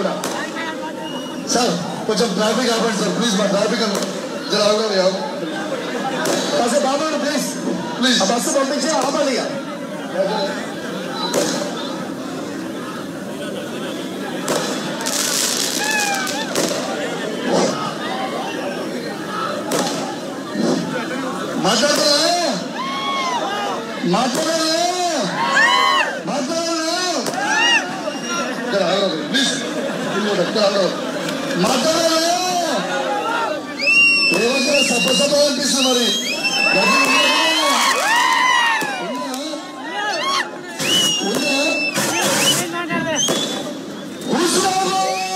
కూడా సార్ కొంచెం ట్రాఫిక్ ఆపండి సార్ ప్లీజ్ మా ట్రాఫిక్ అన్న జర ఆగండి ఆగు. కాసేపు ఆపండి ప్లీజ్ ప్లీజ్ ఆ బస్సు పంపించి ఆపాలి ఇక మాట్లాడతారా మాట్లాడాలా మాట్లాడాలా జర ఆగండి ప్లీజ్ ఇంకోటి ఎక్కడ ఆగండి. మాట్లాడాలా ఏమంటే సభ సభ అనిపిస్తుంది మరి గది ఉందా? ఉందా? కూర్చోవాలి.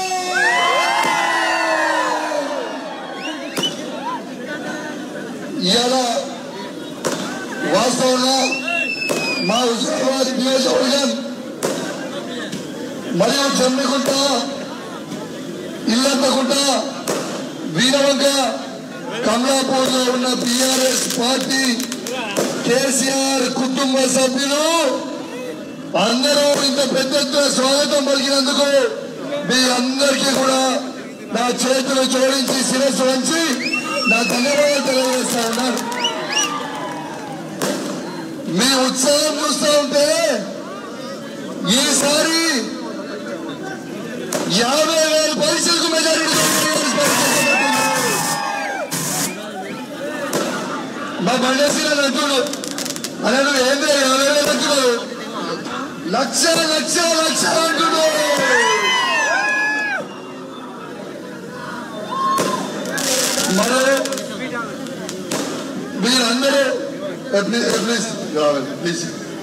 ఇవాళ వాస్తవంగా మా హుజరాబాద్ నియోజకవర్గం మరియు జమ్మికుంట ఇల్లంతకుంట వీరవంక కమలాపూర్లో ఉన్న బిఆర్ఎస్ పార్టీ కేసీఆర్ కుటుంబ సభ్యులు అందరూ ఇంత పెద్ద ఎత్తున స్వాగతం పలికినందుకు మీ అందరికీ కూడా నా చేతులు జోడించి శిరస్సు వంచి నా ధన్యవాదాలు తెలియజేస్తా ఉన్నాను మీ ఉత్సాహం చూస్తూ ఉంటే ఈసారి యాభై వేల పైసలకు మెజారిటీ మా బండేసిన అంటుడు అలా నువ్వు ఏంద్రా యాభై వేలు అంటున్నావు లక్ష లక్ష లక్ష అంటుడు మరో మీరందరూ ఏ, ప్లీజ్ ఏ, ప్లీజ్ రావాలి ప్లీజ్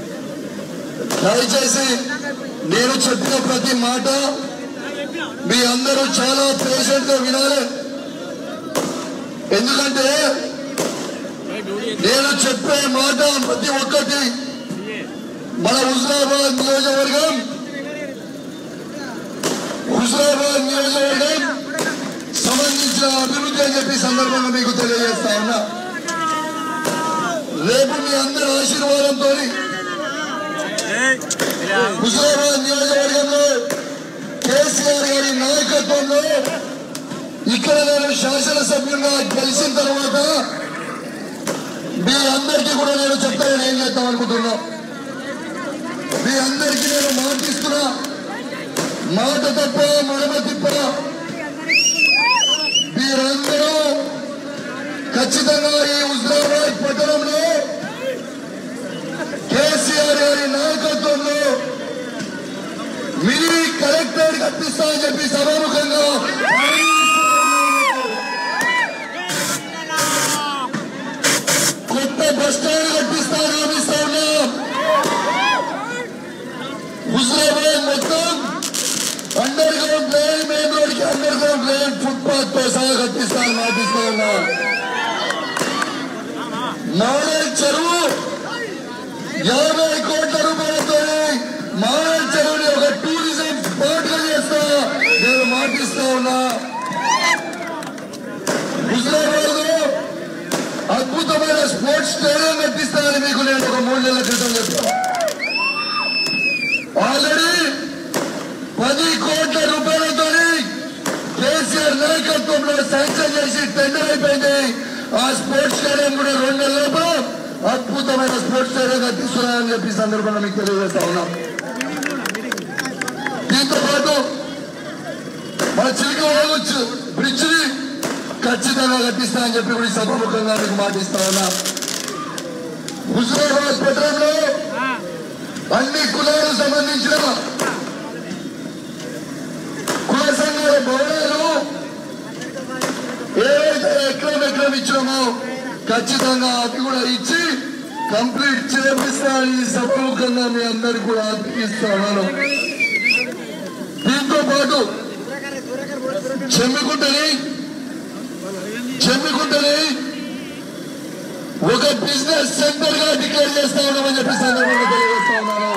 దయచేసి నేను చెప్పిన ప్రతి మాట మీ అందరూ చాలా పేషెంట్ గా వినాలి ఎందుకంటే నేను చెప్పే మాట ప్రతి ఒక్కటి మన హుజరాబాద్ నియోజకవర్గం హుజరాబాద్ నియోజకవర్గం సంబంధించిన అభివృద్ధి అని చెప్పి సందర్భంగా మీకు తెలియజేస్తా ఉన్నా రేపు మీ అందరి ఆశీర్వాదంతో హుజరాబాద్ నియోజకవర్గంలో కేసీఆర్ గారి నాయకత్వంలో ఇక్కడ నేను శాసనసభ్యులుగా గెలిచిన తర్వాత మీ అందరికీ కూడా నేను చెప్తాను ఏం చేద్దాం అనుకుంటున్నా మీ అందరికీ నేను మాటిస్తున్నా మాట తప్ప మడమ తిప్ప మీరందరూ ఖచ్చితంగా ఈ హుజరాబాద్ పట్టణంలో కేసీఆర్ గారి నాయకత్వంలో మినీ కలెక్టర్ కట్టిస్తా అని చెప్పి సభాముఖంగా కొత్త బస్ స్టాండ్ కట్టిస్తా అని హామీస్తా ఉన్నాం హుజరాబాద్ మొత్తం underground line main road కి అండర్ గ్రౌండ్ లైన్ ఫుట్పాత్ తో సహా కట్టిస్తాను మాటిస్తా ఉన్నా మాడల్ చెరువు యాభై కోట్ల రూపాయలతో మాడల్ చెరువుని ఒక టూరిజం స్పాట్ గా చేస్తా నేను మాటిస్తా ఉన్నా హుజరాబాద్ లో అద్భుతమైన స్పోర్ట్స్ స్టేడియం కట్టిస్తానని మీకు నేను ఒక మూడు నెలల క్రితం చెప్పాను ఆల్రెడీ పది కోట్ల రూపాయలతో కేసీఆర్ నాయకత్వంలో శాంక్షన్ చేసి టెండర్ అయిపోయింది ఆ స్పోర్ట్స్ స్టేడియం కూడా రెండు నెలల లోపు అద్భుతమైన స్పోర్ట్స్ స్టేడియం కట్టిస్తున్నారని చెప్పి ఈ సందర్భంగా మీకు తెలియజేస్తా ఉన్నాం దీంతో పాటు మన చిలిక వాగొచ్చు బ్రిడ్జ్ ని ఖచ్చితంగా కట్టిస్తా అని చెప్పి కూడా ఈ సభాముఖంగా మీకు మాటిస్తా ఉన్నా హుజరాబాద్ పట్టణంలో అన్ని కులాలకు సంబంధించిన కుల సంఘాల భవనాలు ఏవైతే ఎక్రమ్ ఎక్రమ్ ఇచ్చామో ఖచ్చితంగా అది కూడా ఇచ్చి కంప్లీట్ చేపిస్తానని సభముఖంగా మీ అందరికి కూడా అర్పిస్తున్నాను దీంతో పాటు చెమ్మికుంటని చెమ్మికుంటని ఒక బిజినెస్ సెంటర్ గా డిక్లేర్ చేస్తా ఉన్నామని చెప్పి సందర్భంగా తెలియజేస్తా ఉన్నాను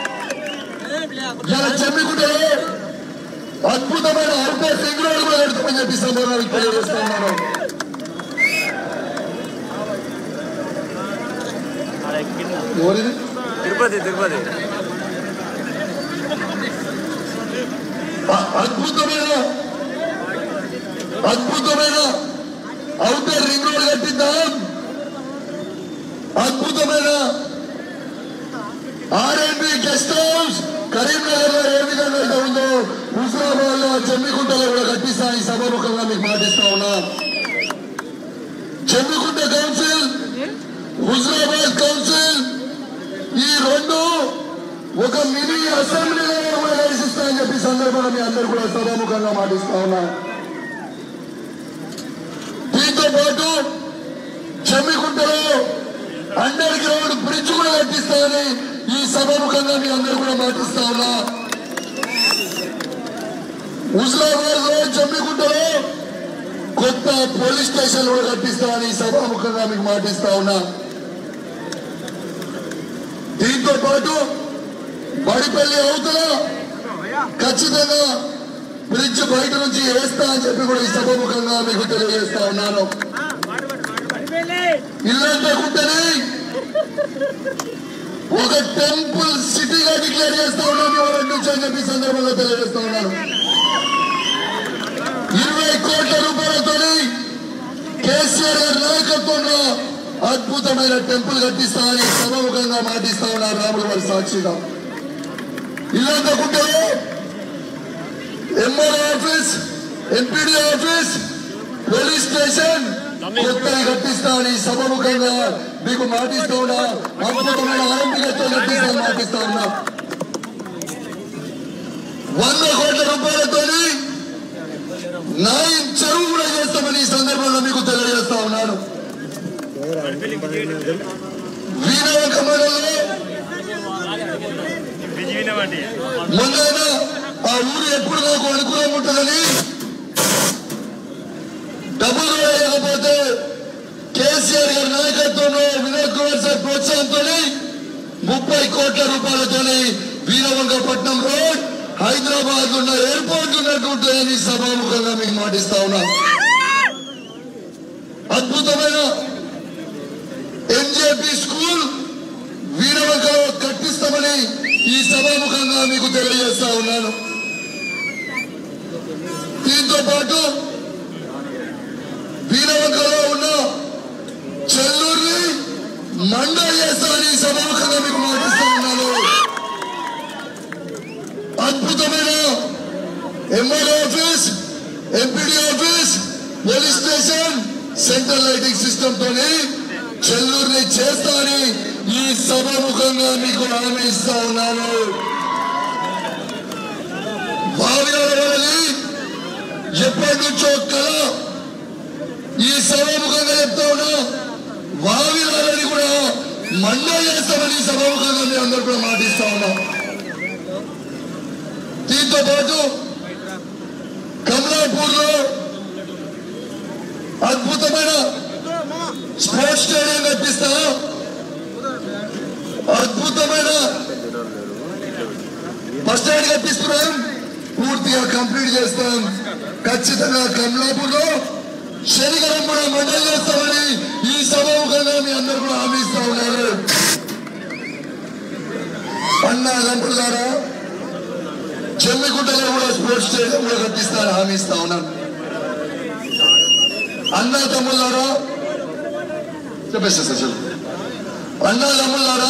ఇలా చెమ్మికుంటలో అద్భుతమైన అవుటర్ రింగ్ రోడ్ కూడా పెడతామని చెప్పి సందర్భానికి తెలియజేస్తా ఉన్నాను ఎవరిది తిరుపతి తిరుపతి అ- అద్భుతమైన అద్భుతమైన అవుటర్ రింగ్ రోడ్ కట్టిద్దాం అద్భుతమైన ఆర్ఎంబి గెస్ట్ హౌస్ కరీంనగర్ లో ఏ విధంగా అయితే ఉందో హుజరాబాద్ లో చెమ్మికుంటలో కూడా కట్టిస్తా ఈ సభాముఖంగా మీకు మాటిస్తా ఉన్నా చెమ్మికుంట కౌన్సిల్ హుజరాబాద్ కౌన్సిల్ ఈ రెండు ఒక మినీ అసెంబ్లీలో కూడా దర్శిస్తా అని చెప్పి సందర్భంగా మీ అందరు కూడా సభాముఖంగా మాటిస్తా ఉన్నా దీంతో పాటు చెమ్మికుంటలో అండర్ గ్రౌండ్ బ్రిడ్జ్ కూడా కట్టిస్తామని ఈ సభాముఖంగా మీ అందరూ కూడా మాటిస్తా ఉన్నా హుజరాబాద్ లో చెమ్మికుంటలో కొత్త పోలీస్ స్టేషన్ కూడా కట్టిస్తామని ఈ సభాముఖంగా మీకు మాటిస్తా ఉన్నా దీంతో పాటు బడిపల్లి అవతల ఖచ్చితంగా బ్రిడ్జ్ బయట నుంచి వేస్తా అని చెప్పి కూడా ఈ సభాముఖంగా మీకు తెలియజేస్తా ఉన్నాను ఇల్లంతా కుంటని ఒక టెంపుల్ సిటీగా డిక్లేర్ చేస్తా ఉన్నాను ఎవరి నుంచి అని చెప్పి ఈ సందర్భంగా తెలియజేస్తా ఉన్నాను ఇరవై కోట్ల రూపాయలతోని కేసీఆర్ గారి నాయకత్వంలో అద్భుతమైన టెంపుల్ కట్టిస్తామని సభముఖంగా మాటిస్తా ఉన్నారు రాముల వారి సాక్షిగా ఇల్లంతా కుంటలో MR office MPD office police station కొత్తగా కట్టిస్తామని సభముఖంగా మీకు మాటిస్తూ ఉన్నా అద్భుతమైన ఆరంభికతో కట్టిస్తామని మాటిస్తా ఉన్నా వంద కోట్ల రూపాయలతోని నైన్ చెరువు కూడా చేస్తామని ఈ సందర్భంగా మీకు తెలియజేస్తా ఉన్నాను వీరవంక మండలంలో ముందైనా ఆ ఊరు ఎప్పుడు నాకు అనుకూలంగా ఉంటుందని డబ్బులు కూడా లేకపోతే కేసీఆర్ గారి నాయకత్వంలో వినోద్ కుమార్ సార్ ప్రోత్సాహంతో ముప్పై కోట్ల రూపాయలతోని వీరవంకపట్నం రోడ్ హైదరాబాద్ ఉన్న ఎయిర్పోర్ట్ ఉన్నట్టు ఉంటుందని సభాముఖంగా మీకు మాటిస్తా ఉన్నా అద్భుతమైన ఎంజేపీ స్కూల్ వీరవంకలో కట్టిస్తామని ఈ సభాముఖంగా మీకు తెలియజేస్తా ఉన్నాను దీంతో పాటు వీరవంకలో ఉన్న చెల్లూరిని మండలి చేస్తామని ఈ సభాముఖంగా మీకు మాటిస్తా ఉన్నాను అద్భుతమైన MRO office MPD office police station central lighting system తోని చెల్లూరిని చేస్తానని ఈ సభాముఖంగా మీకు హామీ ఇస్తా ఉన్నాను భావ్యాలని ఎప్పటి నుంచో కళ ఈ సభాముఖంగా చెప్తా ఉన్నా వావిలాలని కూడా మండ చేస్తామని ఈ సభాముఖంగా మీ అందరూ కూడా మాటిస్తా ఉన్నాం దీంతో పాటు కమలాపూర్ లో అద్భుతమైన స్పోర్ట్స్ స్టేడియం కట్టిస్తా అద్భుతమైన బస్ స్టాండ్ కట్టిస్తున్నాం పూర్తిగా కంప్లీట్ చేస్తాం ఖచ్చితంగా కమలాపూర్ లో శనిగరం కూడా మండలి చేస్తామని ఈ సభముఖంగా మీ అందరూ కూడా హామీ ఇస్తా ఉన్నారు అన్నా లంపులారా చెమ్మిగుంటలో కూడా స్పోర్ట్స్ స్టేడియం కూడా కట్టిస్తారని హామీ ఇస్తా ఉన్నాను అన్నా తమ్ముళ్ళారా చెప్పేస్తా సార్ చెప్పు. అన్నా తమ్ముళ్ళారా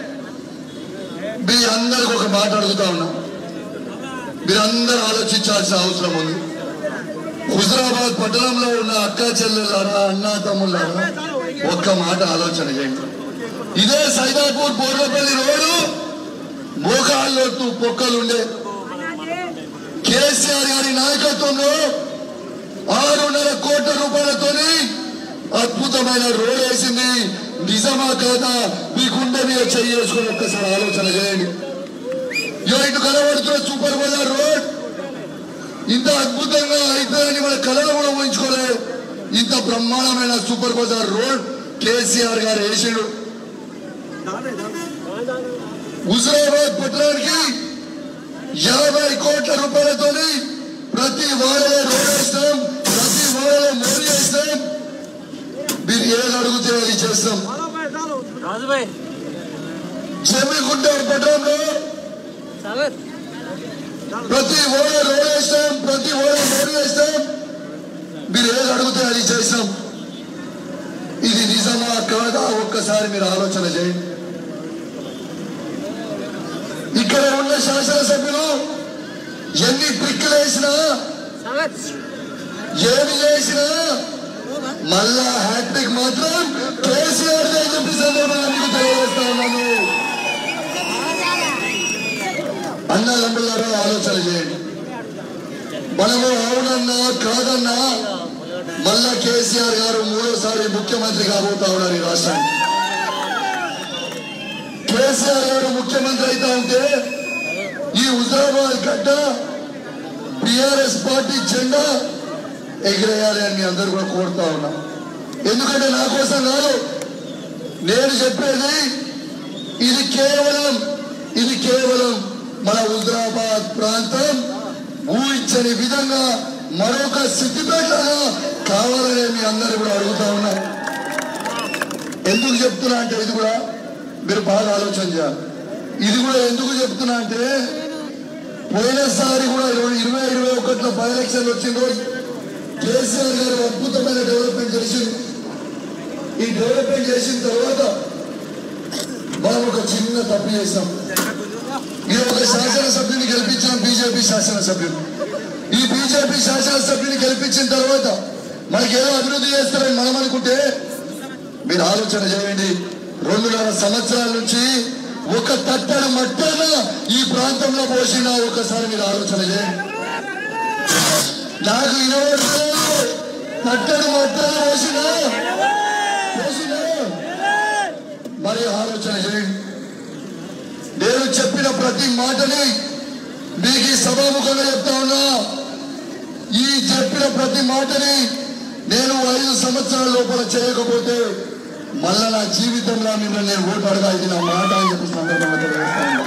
మీ అందరికి ఒక మాట అడుగుతా ఉన్నా మీరందరూ ఆలోచించాల్సిన అవసరం ఉంది హుజరాబాద్ పట్టణంలో ఉన్న అక్క చెల్లెళ్ళారా అన్నా తమ్ముళ్ళారా ఒక్క మాట ఆలోచన చేయండి ఇదే సైదాపూర్ బోర్లపల్లి రోడ్డు మోకాళ్ళొత్తు పొక్కలుండే కేసీఆర్ గారి నాయకత్వంలో ఆరున్నర కోట్ల రూపాయలతోని అద్భుతమైన రోడ్ వేసింది నిజమా కాదా మీ గుండె మీద చేసుకుని ఒక్కసారి ఆలోచన చేయండి ఇగో ఇటు కనబడుతున్న సూపర్ బజార్ రోడ్ ఇంత అద్భుతంగా అవుతుందని మన కళలు కూడా ఊహించుకోలేదు ఇంత బ్రహ్మాండమైన సూపర్ బజార్ రోడ్ కేసీఆర్ గారు వేసిండు హుజరాబాద్ పట్టణానికి యాభై కోట్ల రూపాయలతోని ప్రతి వాడలో రోడ్ వేస్తాం ప్రతి వాడలో మోరీ వేస్తాం మీరు ఏది అడిగితే అది చేస్తాం రాజుభాయ్ చెమికుంట పట్టణంలో సాగర్ ప్రతి ఓడ రోడ్ వేస్తాం ప్రతి ఓడ రోడ్ వేస్తాం మీరు ఏది అడిగితే అది చేస్తాం ఇది నిజమా కాదా ఒక్కసారి మీరు ఆలోచన చేయండి ఇక్కడ ఉన్న శాసనసభ్యులు ఎన్ని ట్రిక్కులు వేసినా ఏమి చేసినా మళ్ళా హ్యాట్రిక్ మాత్రం కేసీఆర్ అని చెప్పి సందర్భంగా మీకు తెలియజేస్తా ఉన్నాను అన్నదమ్ములారా ఆలోచన చేయండి మనము అవునన్నా కాదన్నా మళ్ళా కేసీఆర్ గారు మూడోసారి ముఖ్యమంత్రి కాబోతా ఉన్నారు ఈ రాష్ట్రానికి కేసీఆర్ గారు ముఖ్యమంత్రి అయితే ఉంటే ఈ హుజరాబాద్ గడ్డ బిఆర్ఎస్ పార్టీ జెండా ఎగిరేయాలి అని మీ అందరూ కూడా కోరుతా ఉన్నా ఎందుకంటే నా కోసం కాదు నేను చెప్పేది ఇది కేవలం ఇది కేవలం మన హుజరాబాద్ ప్రాంతం ఊహించని విధంగా మరొక సిద్దిపేటగా కావాలని మీ అందరూ కూడా అడుగుతా ఉన్నా ఎందుకు చెప్తున్నా అంటే ఇది కూడా మీరు బాగా ఆలోచన చేయాలి ఇది కూడా ఎందుకు చెప్తున్నా అంటే పోయినసారి కూడా ఇరవై ఇరవై ఇరవై ఒకటిలో బై ఎలక్షన్ వచ్చిన రోజు కేసీఆర్ గారు అద్భుతమైన డెవలప్మెంట్ చేసింది ఈ డెవలప్మెంట్ చేసిన తర్వాత మనం ఒక చిన్న తప్పు చేసాం ఈ ఒక శాసనసభ్యుని గెలిపించిన బీజేపీ శాసనసభ్యులు ఈ బీజేపీ శాసనసభ్యుని గెలిపించిన తర్వాత మనకేదో అభివృద్ధి చేస్తారని మనం అనుకుంటే మీరు ఆలోచన చేయండి రెండున్నర సంవత్సరాల నుంచి ఒక తట్టడు మట్టన ఈ ప్రాంతంలో పోసిన ఒకసారి మీరు ఆలోచన చేయండి నాకు ఇరవై తట్టడు మట్టన పోసిన పోసిన మరి ఆలోచన చేయండి నేను చెప్పిన ప్రతి మాటని మీకు ఈ సభాముఖంగా చెప్తా ఉన్నా ఈ చెప్పిన ప్రతి మాటని నేను ఐదు సంవత్సరాల లోపల చేయకపోతే మళ్ళా నా జీవితంలో మిమ్మల్ని నేను ఓటు అడగా ఇది నా మాట అని చెప్పి సందర్భంగా తెలియజేస్తా ఉన్నా.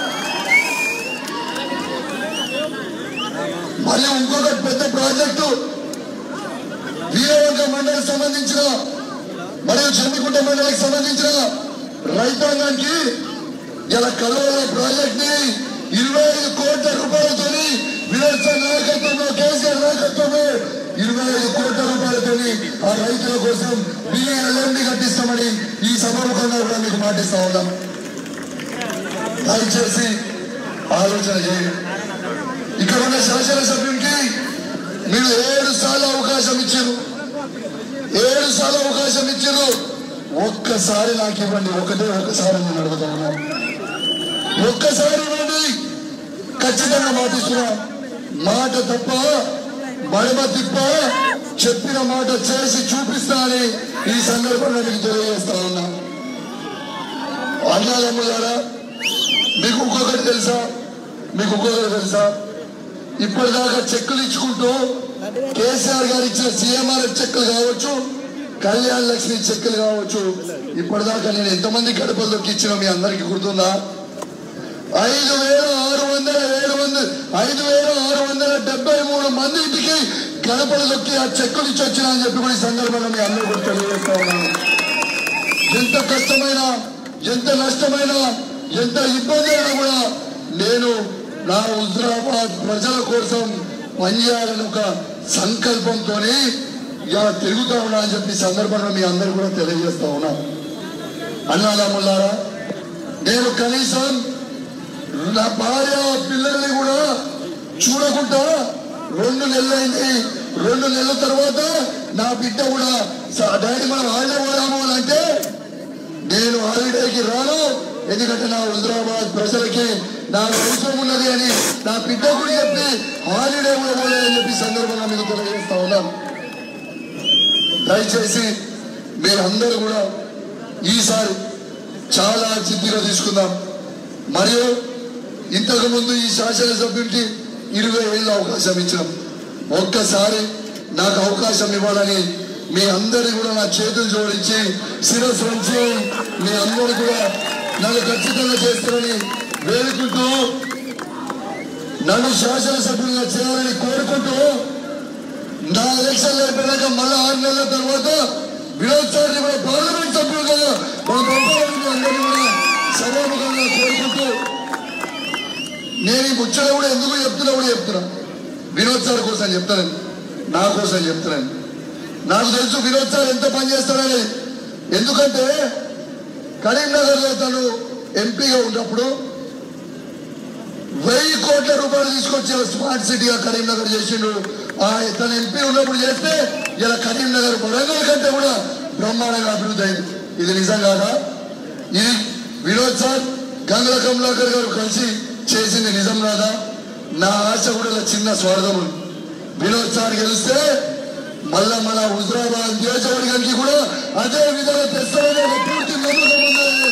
మరి ఇంకొక పెద్ద ప్రాజెక్టు వీరవంక మండలికి సంబంధించిన మరియు చెందికుంట మండలికి సంబంధించిన రైతాంగానికి ఇలా కలవల ప్రాజెక్ట్ ని ఇరవై ఐదు కోట్ల రూపాయలతో వినర్స నాయకత్వంలో కేసీఆర్ నాయకత్వంలో ఇరవై ఐదు కోట్ల రూపాయలతో ఆ రైతుల కోసం బిఎల్ఎండి కట్టిస్తామని ఈ సభముఖంగా కూడా మీకు మాటిస్తా ఉన్నాం దయచేసి ఆలోచన చేయండి ఇక్కడ ఉన్న శాసనసభ్యునికి మీరు ఏడు సార్లు అవకాశం ఇచ్చారు ఏడు సార్లు అవకాశం ఇచ్చారు ఒక్కసారి నాకు ఇవ్వండి ఒకటే ఒక్కసారి నేను అడుగుతా ఉన్నాను ఒక్కసారి ఇవ్వండి ఖచ్చితంగా మాటిస్తున్నా మాట తప్ప మడమ తిప్ప చెప్పిన మాట చేసి చూపిస్తా అని ఈ సందర్భంగా మీకు తెలియజేస్తా ఉన్నా అన్నాదమ్ములారా మీకు ఇంకొకటి తెలుసా మీకు ఇంకొకటి తెలుసా ఇప్పటిదాకా చెక్కులు ఇచ్చుకుంటూ కేసీఆర్ గారు ఇచ్చిన సీఎంఆర్ చెక్కులు కావచ్చు కళ్యాణ్ లక్ష్మి చెక్కులు కావచ్చు ఇప్పటిదాకా నేను ఎంతమంది గడపల్లోకి ఇచ్చిన మీ అందరికి గుర్తుందా ఐదు వేల ఆరు వందల ఏడు వందల ఐదు వేల ఆరు వందల డెబ్బై మూడు మంది ఇంటికి గడపలు దొక్కి ఆ చెక్కులు ఇచ్చి వచ్చిన అని చెప్పి కూడా ఈ సందర్భంగా మీ అందరూ కూడా తెలియజేస్తా ఉన్నాను ఎంత కష్టమైనా ఎంత నష్టమైనా ఎంత ఇబ్బంది అయినా కూడా నేను నా హుజరాబాద్ ప్రజల కోసం పనిచేయాలని ఒక సంకల్పంతో ఇలా తిరుగుతా ఉన్నా అని చెప్పి ఈ సందర్భంగా మీ అందరూ కూడా తెలియజేస్తా ఉన్నా అన్నాదమ్ములారా నేను కనీసం నా భార్య పిల్లల్ని కూడా చూడకుండా రెండు నెలలైంది రెండు నెలల తర్వాత నా బిడ్డ కూడా "స- డాడీ మనం హాలిడే పోదాము అని అంటే నేను హాలిడేకి రాను ఎందుకంటే నా హైదరాబాద్ ప్రజలకి నా అవసరం ఉన్నది అని నా బిడ్డ కూడా చెప్పి హాలిడే కూడా పోలేదని చెప్పి సందర్భంగా మీకు తెలియజేస్తా ఉన్నాను దయచేసి మీరందరూ కూడా ఈసారి చాలా జిద్దుగా తీసుకుందాం మరియు ఇంతకు ముందు ఈ శాసనసభ్యుడికి ఇరవై ఏళ్ళు అవకాశం ఇచ్చాం ఒక్కసారి నాకు అవకాశం ఇవ్వాలని మీ అందరి కూడా నా చేతులు జోడించి శిరస్సు వంచి మీ అందరు కూడా నన్ను ఖచ్చితంగా చేస్తారని వేడుకుంటూ నన్ను శాసనసభ్యులుగా చేయాలని కోరుకుంటూ నా ఎలక్షన్ అయిపోయినాక మళ్ళీ ఆరు నెలల తర్వాత వినోద్ చౌదరి కూడా పార్లమెంట్ సభ్యులుగా మా పంపాలని అందరినీ కూడా సభాముఖంగా కోరుకుంటూ నేను ఈ ముచ్చట కూడా ఎందుకు చెప్తున్నా కూడా చెప్తున్నా వినోద్ సార్ కోసం చెప్తాను నా కోసం చెప్తున్నాను నాకు తెలుసు వినోద్ సార్ ఎంత పని చేస్తాడని ఎందుకంటే కరీంనగర్లో తను ఎంపీగా ఉన్నప్పుడు వెయ్యి కోట్ల రూపాయలు తీసుకొచ్చి స్మార్ట్ సిటీగా కరీంనగర్ చేసిండు ఆ తన ఎంపీ ఉన్నప్పుడు చేస్తే ఇలా కరీంనగర్ వరంగల్ కంటే కూడా బ్రహ్మాండంగా అభివృద్ధి అయింది ఇది నిజం కాదా ఇది వినోద్ సార్ గంగల కమలాకర్ గారు కలిసి చేసింది నిజం కాదా నా ఆశ కూడా ఇలా చిన్న స్వార్థం ఉంది వినోద్ సార్ గెలిస్తే మళ్ళా మన హుజరాబాద్ నియోజకవర్గానికి కూడా అదే విధంగా తెస్తారని ఒక పూర్తి నమ్మకం ఉంది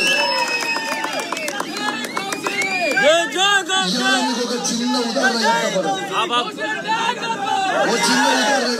జై జై జై ఇవాళ మీకు ఒక చిన్న ఉదాహరణ చెప్తా ఆ బాబు ఓ చిన్న ఉదాహరణ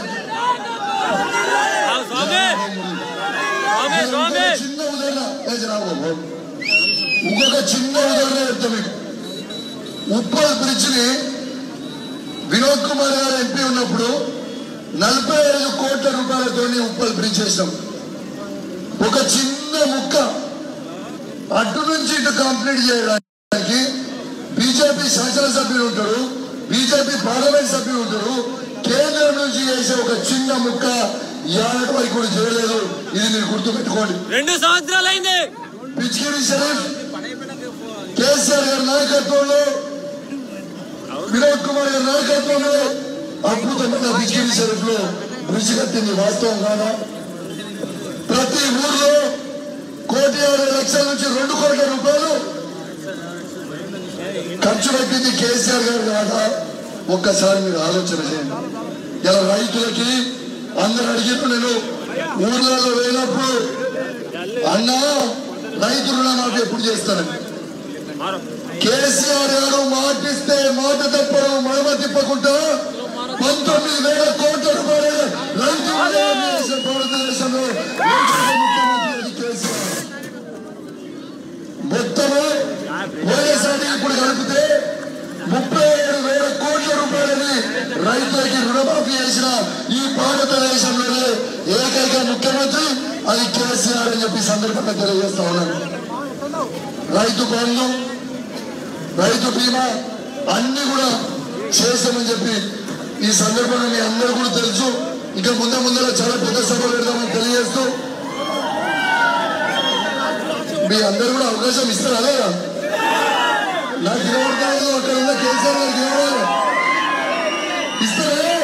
ఆ స్వామి స్వామి స్వామి చిన్న ఉదాహరణ ఏ జనాభా బాబు. ఇంకొక చిన్న ఉదాహరణ చెప్తా మీకు ఉప్పల్ బ్రిడ్జ్ ని వినోద్ కుమార్ గారు ఎంపీ ఉన్నప్పుడు నలభై ఐదు కోట్ల రూపాయలతో ఉప్పల్ బ్రిడ్జ్ చేసాం ఒక చిన్న ముక్క అటు నుంచి ఇటు కంప్లీట్ చేయడానికి బీజేపీ శాసనసభ్యులు ఉంటారు బీజేపీ పార్లమెంట్ సభ్యులు ఉంటారు కేంద్రం నుంచి చేసే ఒక చిన్న ముక్క ఇవాళ వరకు కూడా చేయలేదు ఇది మీరు గుర్తుపెట్టుకోండి రెండు సంవత్సరాలు అయింది పిచ్చిగిరి షరీఫ్ కేసీఆర్ గారి నాయకత్వంలో వినోద్ కుమార్ గారి నాయకత్వంలో అద్భుతమైన పిచ్చిగిరి షరీఫ్ లో బ్రిడ్జ్ కట్టింది వాస్తవం కాదా ప్రతి ఊర్లో కోటి యాభై లక్షల నుంచి రెండు కోట్ల రూపాయలు ఖర్చు పెట్టింది కేసీఆర్ గారు కాదా ఒక్కసారి మీరు ఆలోచన చేయండి ఇలా రైతులకి అందరు అడిగిన నేను ఊర్లలో వెళ్ళినప్పుడు అన్నా రైతు రుణమాఫీ ఎప్పుడు చేస్తారని కేసీఆర్ గారు మాటిస్తే మాట తప్పడం మడమ తిప్పకుండా పంతొమ్మిది వేల కోట్ల రూపాయలు రైతు రుణమాఫీ చేసిన భారతదేశంలో ఏకైక ముఖ్యమంత్రి కేసీఆర్ మొత్తము వైఎస్ఆర్ ఇప్పుడు కలిపితే ముప్పై ఏడు వేల కోట్ల రూపాయలని రైతులకి రుణమాఫీ చేసిన ఈ భారతదేశంలోనే ఏకైక ముఖ్యమంత్రి అది కేసీఆర్ అని చెప్పి సందర్భంగా తెలియజేస్తా ఉన్నాను రైతు బంధు రైతు బీమా అన్ని కూడా చేస్తామని చెప్పి ఈ సందర్భంగా మీ అందరూ కూడా తెలుసు ఇంకా ముందే ముందర చాలా పెద్ద సభ పెడదామని తెలియజేస్తూ మీ అందరూ కూడా అవకాశం ఇస్తారా లేదా నాకు ఇవ్వబడతాడు అక్కడ ఉన్న కేసీఆర్ గారికి ఇవ్వాలి ఇస్తారా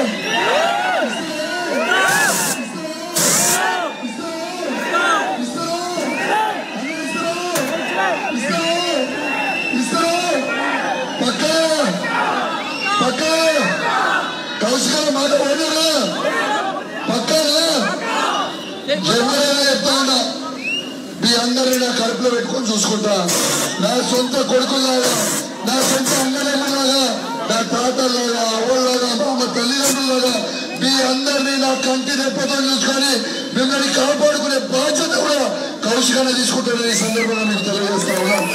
పక్కా పక్కా కౌశిక మాట పోయినా పక్కా ఎవరైనా చెప్తా ఉన్నా మీ అందరినీ నా కడుపులో పెట్టుకొని చూసుకుంటా నా సొంత కొడుకులాగా నా సొంత అన్నదమ్ములాగా నా తాతలాగా అవ్వలాగా మా అమ్మ తల్లిదండ్రులాగా మీ అందరినీ నా కంటి రెప్పతో చూసుకొని మిమ్మల్ని కాపాడుకునే బాధ్యత కూడా కౌశికాన్ని తీసుకుంటానని ఈ సందర్భంగా మీకు తెలియజేస్తా ఉన్నాను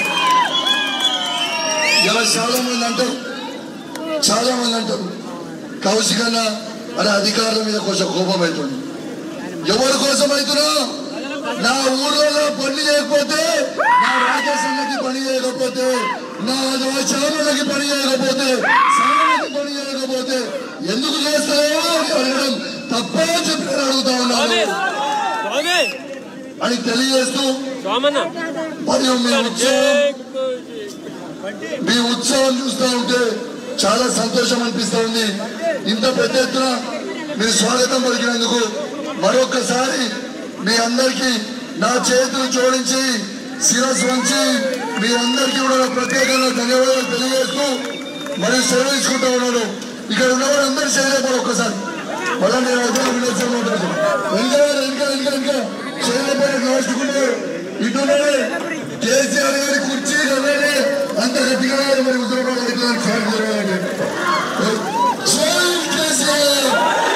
ఇలా చాలా మంది అంటారు చాలా మంది అంటారు కౌశికన్న అనే అధికారుల మీద కొంచెం కోపం అవుతుంది ఎవరి కోసం అవుతున్నా నా ఊళ్ళో పని చేయకపోతే నా రాజసన్నకి పని చేయకపోతే నా చారులకి పని చేయకపోతే సామాన్యకి పని చేయకపోతే ఎందుకు చేస్తారో అని అడగడం తప్పే చెప్పి నేను అడుగుతా స్వామి ఉన్నాను స్వామి అని తెలియజేస్తూ స్వామన్న మరియు మీ ఉత్సవం జై మీ ఉత్సవం చూస్తూ ఉంటే చాలా సంతోషం అనిపిస్తా ఉంది ఇంత పెద్ద ఎత్తున మీరు స్వాగతం పలికినందుకు మరొకసారి మీ అందరికీ నా చేతులు జోడించి శిరస్సు వంచి మీ అందరికీ కూడా నా ప్రత్యేకంగా ధన్యవాదాలు తెలియజేస్తూ మరియు సెలవు తీసుకుంటూ ఉన్నాను ఇక్కడ ఉన్న వాళ్ళందరూ చేయలేపారు ఒక్కసారి మళ్ళీ నేను అదే వినోత్సవం మాట్లాడుతాను వెనక వెనక వెనక వెనక చేయలేపారు నడుచుకుంటూ ఇటునే కేసీఆర్ గారి కుర్చీ కదలే అంత గట్టిగా లేదు మరి హుజరాబాద్ ఎట్లా సార్ జరగాలంటే జై కేసీఆర్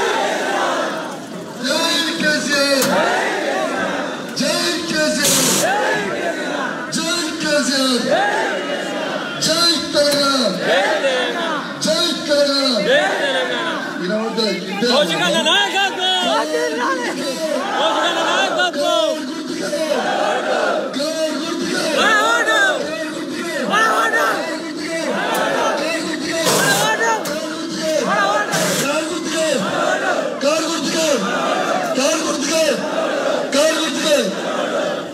జై కేసీఆర్ జై కేసీఆర్ జై కేసీఆర్ జై తెలంగాణ జై తెలంగాణ జై తెలంగాణ వినవద్దు కౌశికన్న నాయకత్వం కౌశికన్న నాయకత్వం గుర్తుగా మా ఓటు మా ఓటు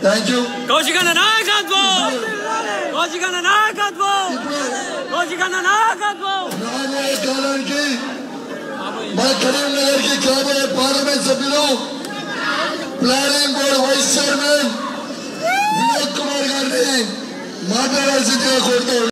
థ్యాంక్ యూ కౌశికన్న నాయకత్వం కౌశికన్న నాయకత్వం ఇప్పుడు కౌశికన్న నాయకత్వం రాబోయే కాలానికి మన కరీంనగర్ కి కాబోయే పార్లమెంట్ సభ్యులు planning board vice chairman Vinod Kumar గారిని మాట్లాడాల్సిందిగా కోరుతూ